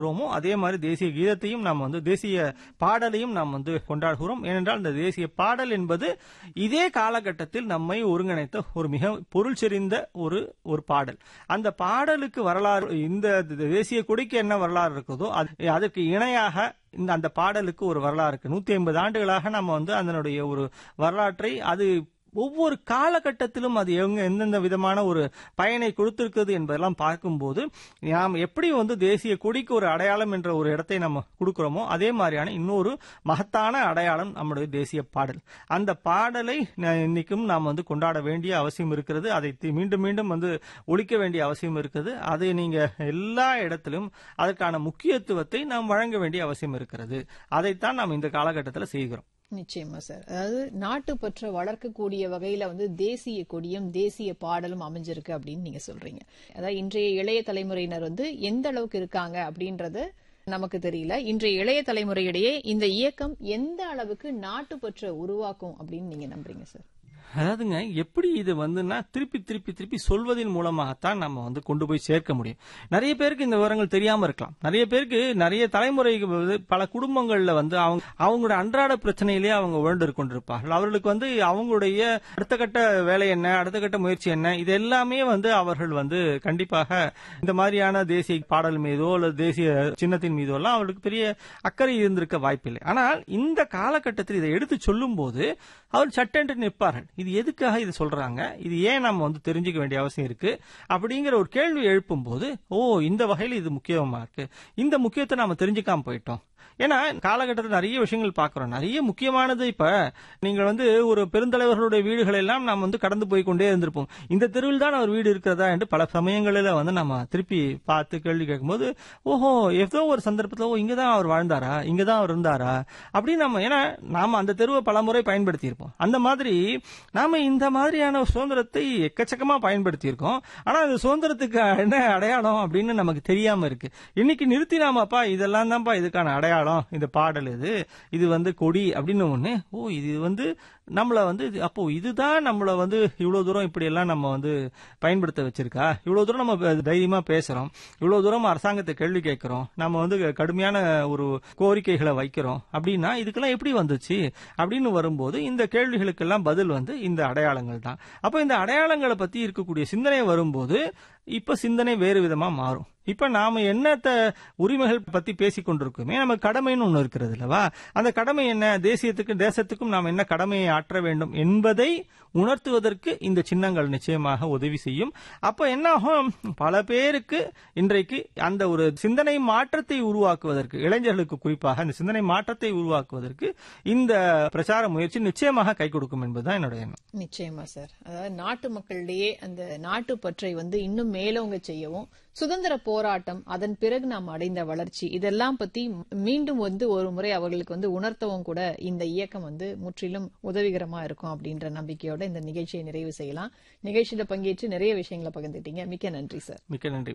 ரோமோ அதே மாதிரி தேசிய கீதத்தையும் நாம் வந்து தேசிய பாடலையும் நாம் வந்து கொண்டாடுகிறோம் ஏனென்றால் இந்த தேசிய பாடல் என்பது இதே காலகட்டத்தில் நம்மை ஒருங்கிணைத்த ஒரு மிக பொருள் செறிந்த ஒரு ஒரு பாடல் அந்த பாடலுக்கு வரலாறு இந்த தேசிய கொடிக்கு என்ன வரலாறு இருக்குதோ அது அதற்கு இணையாக இந்த அந்த பாடலுக்கு ஒரு வரலாறு இருக்கு நூத்தி ஐம்பது ஆண்டுகளாக நம்ம வந்து அதனுடைய ஒரு வரலாற்றை அது ஒவ்வொரு காலகட்டத்திலும் அது எங்க எந்தெந்த விதமான ஒரு பயனை கொடுத்திருக்கிறது என்பதெல்லாம் பார்க்கும்போது நாம் எப்படி வந்து தேசிய கொடிக்கு ஒரு அடையாளம் என்ற ஒரு இடத்தை நம்ம கொடுக்கிறோமோ அதே மாதிரியான இன்னொரு மகத்தான அடையாளம் நம்முடைய தேசிய பாடல் அந்த பாடலை ந- இன்னைக்கும் நாம் வந்து கொண்டாட வேண்டிய அவசியம் இருக்கிறது அதை தி- மீண்டும் மீண்டும் வந்து ஒழிக்க வேண்டிய அவசியம் இருக்குது அதை நீங்க எல்லா இடத்திலும் அதற்கான முக்கியத்துவத்தை நாம் வழங்க வேண்டிய அவசியம் இருக்கிறது அதைத்தான் நாம் இந்த காலகட்டத்தில் செய்கிறோம் நிச்சயமா சார் அதாவது நாட்டுப்பற்ற வளர்க்கக்கூடிய வகையில வந்து தேசிய கொடியும் தேசிய பாடலும் அமைஞ்சிருக்கு அப்படின்னு நீங்க சொல்றீங்க அதாவது இன்றைய இளைய தலைமுறையினர் வந்து எந்த அளவுக்கு இருக்காங்க அப்படின்றது நமக்கு தெரியல இன்றைய இளைய தலைமுறையிடையே இந்த இயக்கம் எந்த அளவுக்கு நாட்டுப்பற்ற உருவாக்கும் அப்படின்னு நீங்க நம்புறீங்க சார் அதாவதுங்க எப்படி இது வந்துன்னா திருப்பி திருப்பி திருப்பி சொல்வதன் மூலமாகத்தான் நம்ம வந்து கொண்டு போய் சேர்க்க முடியும் நிறைய பேருக்கு இந்த விவரங்கள் தெரியாம இருக்கலாம் நிறைய பேருக்கு நிறைய தலைமுறைக்கு வந்து பல குடும்பங்கள்ல வந்து அவங்க அவங்களோட அன்றாட பிரச்சனையிலேயே அவங்க உழண்டு கொண்டிருப்பார்கள் அவர்களுக்கு வந்து அவங்களுடைய அடுத்த கட்ட வேலை என்ன அடுத்த கட்ட முயற்சி என்ன இது எல்லாமே வந்து அவர்கள் வந்து கண்டிப்பாக இந்த மாதிரியான தேசிய பாடல் மீதோ அல்லது தேசிய சின்னத்தின் மீதோ எல்லாம் அவர்களுக்கு பெரிய அக்கறை இருந்திருக்க வாய்ப்பில்லை ஆனால் இந்த காலகட்டத்தில் இதை எடுத்து சொல்லும் போது அவர் சட்டென்று நிற்பார்கள் இது எதுக்காக இது சொல்றாங்க இது ஏன் நம்ம வந்து தெரிஞ்சுக்க வேண்டிய அவசியம் இருக்கு அப்படிங்கிற ஒரு கேள்வி எழுப்பும் போது ஓ இந்த வகையில் இது முக்கியமா இருக்கு இந்த முக்கியத்தை நாம தெரிஞ்சுக்காம போயிட்டோம் ஏன்னா காலகட்டத்தில் நிறைய விஷயங்கள் பார்க்கிறோம் நிறைய முக்கியமானது இப்ப நீங்கள் வந்து ஒரு பெருந்தலைவர்களுடைய வீடுகள் எல்லாம் நாம் வந்து கடந்து போய் கொண்டே இருந்திருப்போம் இந்த தெருவில் தான் அவர் வீடு இருக்கிறதா என்று பல சமயங்களில் வந்து நம்ம திருப்பி பார்த்து கேள்வி கேட்கும்போது ஓஹோ ஏதோ ஒரு சந்தர்ப்பத்தில் ஓ இங்க தான் அவர் வாழ்ந்தாரா இங்க தான் அவர் இருந்தாரா அப்படின்னு நம்ம ஏன்னா நாம அந்த தெருவை பல முறை பயன்படுத்தி இருப்போம் அந்த மாதிரி நாம இந்த மாதிரியான சுதந்திரத்தை எக்கச்சக்கமா பயன்படுத்தி இருக்கோம் ஆனா அந்த சுதந்திரத்துக்கு என்ன அடையாளம் அப்படின்னு நமக்கு தெரியாம இருக்கு இன்னைக்கு நிறுத்தினாமாப்பா இதெல்லாம் தான்ப்பா இதுக்கான அடையாளம் இந்த பாடல் இது இது வந்து கொடி அப்படின்னு ஒண்ணு ஓ இது வந்து நம்மள வந்து இது- அப்போ இதுதான் நம்மள வந்து இவ்வளவு தூரம் இப்படி எல்லாம் நம்ம வந்து பயன்படுத்த வச்சிருக்கா இவ்வளவு தூரம் நம்ம ப- தைரியமா பேசுறோம் இவ்வளவு தூரம் அரசாங்கத்தை கேள்வி கேட்கிறோம் நம்ம வந்து கடுமையான ஒரு கோரிக்கைகளை வைக்கிறோம் அப்படின்னா இதுக்கெல்லாம் எப்படி வந்துச்சு அப்படின்னு வரும்போது இந்த கேள்விகளுக்கெல்லாம் பதில் வந்து இந்த அடையாளங்கள் தான் அப்போ இந்த அடையாளங்களை பத்தி இருக்கக்கூடிய சிந்தனை வரும்போது இப்ப சிந்தனை வேறு விதமா மாறும் இப்ப நாம என்னத்த உரிமைகள் பத்தி பேசிக் கொண்டிருக்கோமே நம்ம கடமைன்னு ஒண்ணு இருக்கிறது அல்லவா அந்த கடமை என்ன தேசியத்துக்கும் தேசத்துக்கும் நாம் என்ன கடமையை ஆற்ற வேண்டும் என்பதை உணர்த்துவதற்கு இந்த சின்னங்கள் நிச்சயமாக உதவி செய்யும் அப்ப என்ன ஆகும் பல பேருக்கு இன்றைக்கு அந்த ஒரு சிந்தனை மாற்றத்தை உருவாக்குவதற்கு இளைஞர்களுக்கு குறிப்பாக அந்த சிந்தனை மாற்றத்தை உருவாக்குவதற்கு இந்த பிரச்சார முயற்சி நிச்சயமாக கை கொடுக்கும் என்பதுதான் என்னுடைய எண்ணம் நிச்சயமா சார் அதாவது நாட்டு மக்களிடையே அந்த நாட்டு பற்றை வந்து இன்னும் மேலோங்க செய்யவும் சுதந்திர போராட்டம் அதன் பிறகு நாம் அடைந்த வளர்ச்சி இதெல்லாம் பத்தி மீண்டும் வந்து ஒரு முறை அவர்களுக்கு வந்து உணர்த்தவும் கூட இந்த இயக்கம் வந்து முற்றிலும் உதவிகரமா இருக்கும் அப்படின்ற நம்பிக்கையோட இந்த நிகழ்ச்சியை நிறைவு செய்யலாம் நிகழ்ச்சியில பங்கேற்று நிறைய விஷயங்களை பகிர்ந்துட்டீங்க மிக்க நன்றி சார் மிக்க நன்றி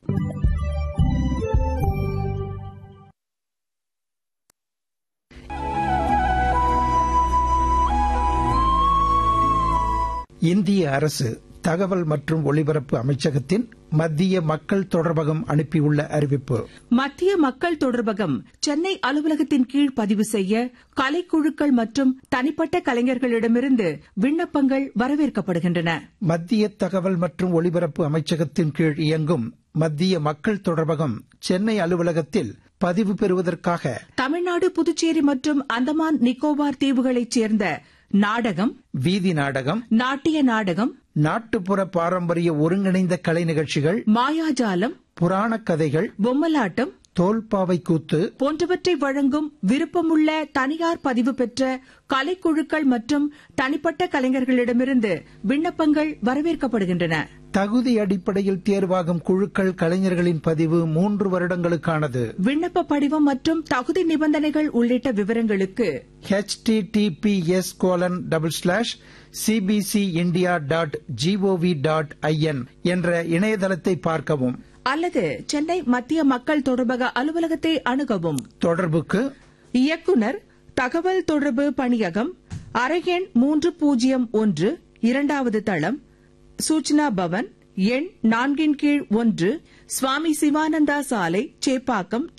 இந்திய அரசு தகவல் மற்றும் ஒலிபரப்பு அமைச்சகத்தின் மத்திய மக்கள் தொடர்பகம் அனுப்பியுள்ள அறிவிப்பு மத்திய மக்கள் தொடர்பகம் சென்னை அலுவலகத்தின் கீழ் பதிவு செய்ய கலைக்குழுக்கள் மற்றும் தனிப்பட்ட கலைஞர்களிடமிருந்து விண்ணப்பங்கள் வரவேற்கப்படுகின்றன மத்திய தகவல் மற்றும் ஒலிபரப்பு அமைச்சகத்தின் கீழ் இயங்கும் மத்திய மக்கள் தொடர்பகம் சென்னை அலுவலகத்தில் பதிவு பெறுவதற்காக தமிழ்நாடு புதுச்சேரி மற்றும் அந்தமான் நிக்கோபார் தீவுகளைச் சேர்ந்த நாடகம் வீதி நாடகம் நாட்டிய நாடகம் நாட்டுப்புற பாரம்பரிய ஒருங்கிணைந்த கலை நிகழ்ச்சிகள் மாயாஜாலம் புராணக் கதைகள் பொம்மலாட்டம் தோல்பாவை கூத்து போன்றவற்றை வழங்கும் விருப்பமுள்ள தனியார் பதிவு பெற்ற கலைக்குழுக்கள் மற்றும் தனிப்பட்ட கலைஞர்களிடமிருந்து விண்ணப்பங்கள் வரவேற்கப்படுகின்றன தகுதி அடிப்படையில் தேர்வாகும் குழுக்கள் கலைஞர்களின் பதிவு மூன்று வருடங்களுக்கானது விண்ணப்ப படிவம் மற்றும் தகுதி நிபந்தனைகள் உள்ளிட்ட விவரங்களுக்கு https colon double slash CBC India dot GOV dot IN என்ற இணையதளத்தை பார்க்கவும் அல்லது சென்னை மத்திய மக்கள் தொடர்பக அலுவலகத்தை அணுகவும் தொடர்புக்கு இயக்குனர் தகவல் தொடர்பு பணியகம் அறையெண் மூன்று பூஜ்ஜியம் ஒன்று இரண்டாவது தளம் சூச்சனா பவன் எண் நான்கின் கீழ் ஒன்று சுவாமி சிவானந்தா சாலை சேப்பாக்கம்